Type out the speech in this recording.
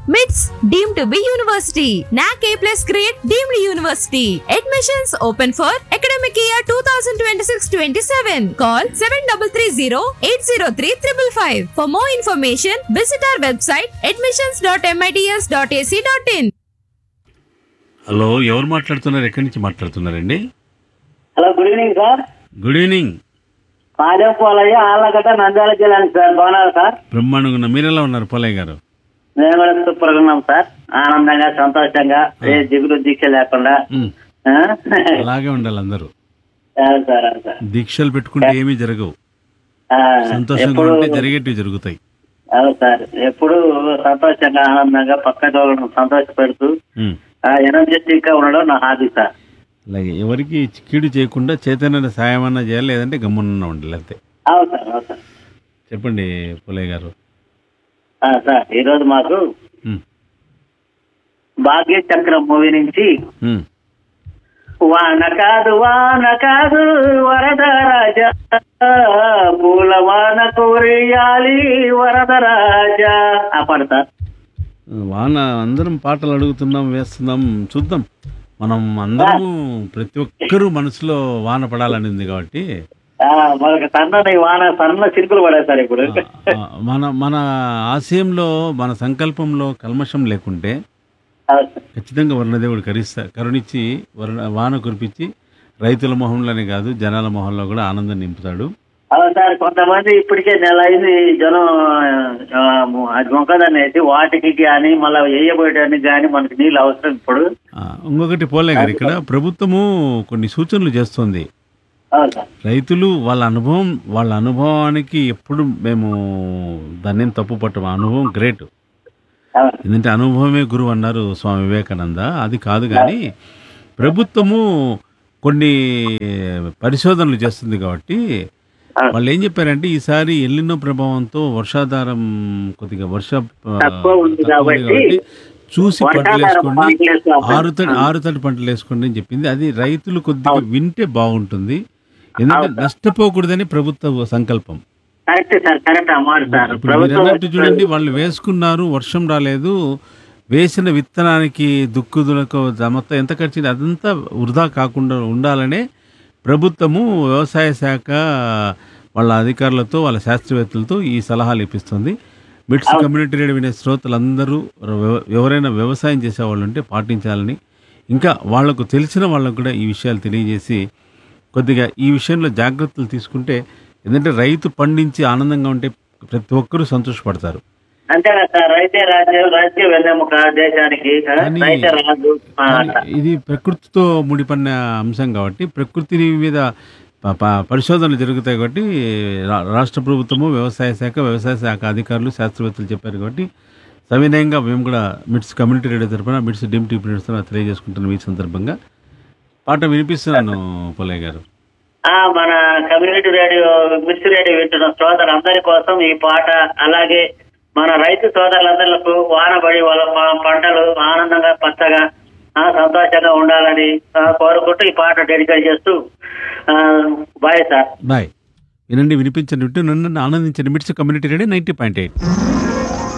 మిట్స్ deem to be university NAAC A plus grade deemed university admissions open for academic year two thousand twenty six twenty seven call seven double three zero eight zero three triple five for more information visit our website admissions dot MITS dot AC dot in hello ఎవరు మాట్లాడుతున్నారు ఎక్కడి నుంచి మాట్లాడుతున్నారండి hello good evening sir good evening Palem Polaiah Allagadda Nandyal జిల్లా నుంచి sir బాగున్నారు sir బ్రహ్మాండంగా ఉన్నా మీరు ఎలా ఉన్నారు పోలయ్య గారు మేము కూడా సూపర్ గా ఉన్నాం సార్ ఆనందంగా సంతోషంగా ఏ దిగులు దీక్ష లేకుండా ఉమ్, ఆ? అలాగే ఉండాలి అందరూ అవును సార్ అవును సార్ దీక్షలు పెట్టుకుంటే ఏమీ జరగవు ఆ, సంతోషంగా ఎప్పుడు ఉంటే జరిగేటివి జరుగుతాయి అవును సార్ ఎప్పుడు సంతోషంగా ఆనందంగా పక్క వాళ్ళను సంతోషపెడుతూ ఉమ్, ఎనర్జెటిక్ గా ఉండడం నా హాబీ సార్ అలాగే ఎవరికి కీడు చేయకుండా చైతన్య సాయం అన్నా చేయాలి లేదంటే గమ్మున ఉండాలి అంతే అవును సార్ అవును సార్ చెప్పండి పోలయ్య గారు ఆ, సార్ ఈరోజు మాకు ఉమ్, భాగ్య చక్రం మూవీ నుంచి ఉమ్, వాన కాదు వాన కాదు వరద రాజా పూల వాన కురియాలి వరద రాజా ఆ పాట సార్ వాన అందరం పాటలు అడుగుతున్నాం వేస్తున్నాం చూద్దాం మనం అందరం ప్రతి ఒక్కరూ మనసులో వాన పడాలని ఉంది కాబట్టి ఆ, మనకు సన్నని వాన సన్న చిరుకులు పడాయి సార్ ఇప్పుడు ఆ, మన మన ఆశయంలో మన సంకల్పంలో కల్మషం లేకుంటే అవును సార్. ఖచ్చితంగా వర్ణదేవుడు కరిస్తా కరుణించి వర్ణ వాన కురిపించి రైతుల మొహంలోనే కాదు జనాల మొహంలో కూడా ఆనందం నింపుతాడు అవును సార్ కొంతమంది ఇప్పటికే నెల అయింది జనం ఆ, అది మొక్కదాన్ని వేసి వాటికి కానీ మళ్ళీ వేయబోయడానికి కానీ మనకి నీళ్ళు అవసరం ఇప్పుడు ఆ, ఇంకొకటి పోలే గారు ఇక్కడ ప్రభుత్వము కొన్ని సూచనలు చేస్తుంది అవును సార్ రైతులు వాళ్ళ అనుభవం వాళ్ళ అనుభవానికి ఎప్పుడు మేము దాన్ని ఏం తప్పు పట్టము ఆ అనుభవం గ్రేట్ అవును ఎందుకంటే అనుభవమే గురువు అన్నారు స్వామి వివేకానంద అది కాదు కానీ ప్రభుత్వము కొన్ని పరిశోధనలు చేస్తుంది కాబట్టి అవును. వాళ్ళు ఏం చెప్పారంటే ఈసారి ఎల్లినో ప్రభావంతో వర్షాధారం కొద్దిగా వర్ష ఆ, తక్కువ ఉంది తక్కువ ఉంది కాబట్టి చూసి పంటలు వర్షాధారం వేసుకోండి పంటలు వేసుకోవాలి. ఆరుతడి ఆరుతడి పంటలు వేసుకోండి అని చెప్పింది అది రైతులు కొద్దిగా వింటే బాగుంటుంది ఎందుకంటే నష్టపోకూడదని ప్రభుత్వ సంకల్పం కరెక్ట్ సార్ కరెక్ట్ అమ్మాట సార్ ఇప్పుడు మీరు అన్నట్టు చూడండి వాళ్ళు వేసుకున్నారు వర్షం రాలేదు వేసిన విత్తనానికి దుక్కుదులకు మొత్తం ఎంత ఖర్చు అదంతా వృధా కాకుండా ఉండాలనే ప్రభుత్వము వ్యవసాయ శాఖ వాళ్ళ అధికారులతో వాళ్ళ శాస్త్రవేత్తలతో ఈ సలహాలు ఇప్పిస్తుంది మిట్స్ కమ్యూనిటీ రేడియో వినే శ్రోతలందరూ ఎవ- ఎవరైనా వ్యవసాయం చేసేవాళ్ళు ఉంటే పాటించాలని ఇంకా వాళ్లకు తెలిసిన వాళ్ళకు కూడా ఈ విషయాలు తెలియజేసి కొద్దిగా ఈ విషయంలో జాగ్రత్తలు తీసుకుంటే ఎందుకంటే రైతు పండించి ఆనందంగా ఉంటే ప్రతి ఒక్కరూ సంతోషపడతారు అంతే కదా సార్ రైతే రాజ్యం రైతే వెన్నెముక దేశానికి ఆ, కానీ- రైతే రాజు ఆ, కానీ అట్లా. ఇది ప్రకృతితో ముడిపడిన అంశం కాబట్టి ప్రకృతి మీద ప- ప- పరిశోధనలు జరుగుతాయి కాబట్టి రా- రాష్ట్ర ప్రభుత్వము వ్యవసాయ శాఖ వ్యవసాయ శాఖ అధికారులు శాస్త్రవేత్తలు చెప్పారు కాబట్టి సవినయంగా మేము కూడా మిట్స్ కమ్యూనిటీ రేడియో తరపున మిట్స్ డిమ్ టీపీ తరపున తెలియజేసుకుంటున్నాం ఈ సందర్భంగా పాట వినిపిస్తున్నాను పొలయ్య గారు ఆ, మన కమ్యూనిటీ రేడియో మిస్ రేడియో వింటున్న సోదరులందరి కోసం ఈ పాట అలాగే మన రైతు సోదరులందరికీ వానబడి వాళ్ళ ప- పంటలు ఆనందంగా పచ్చగా ఆ, సంతోషంగా ఉండాలని ఆ, కోరుకుంటూ ఈ పాట డెడికేట్ చేస్తూ ఆ, బాయ్ సార్ బాయ్ వినండి వినిపించండి వింటూ నన్ను ఆనందించండి MITS community radio ninety point eight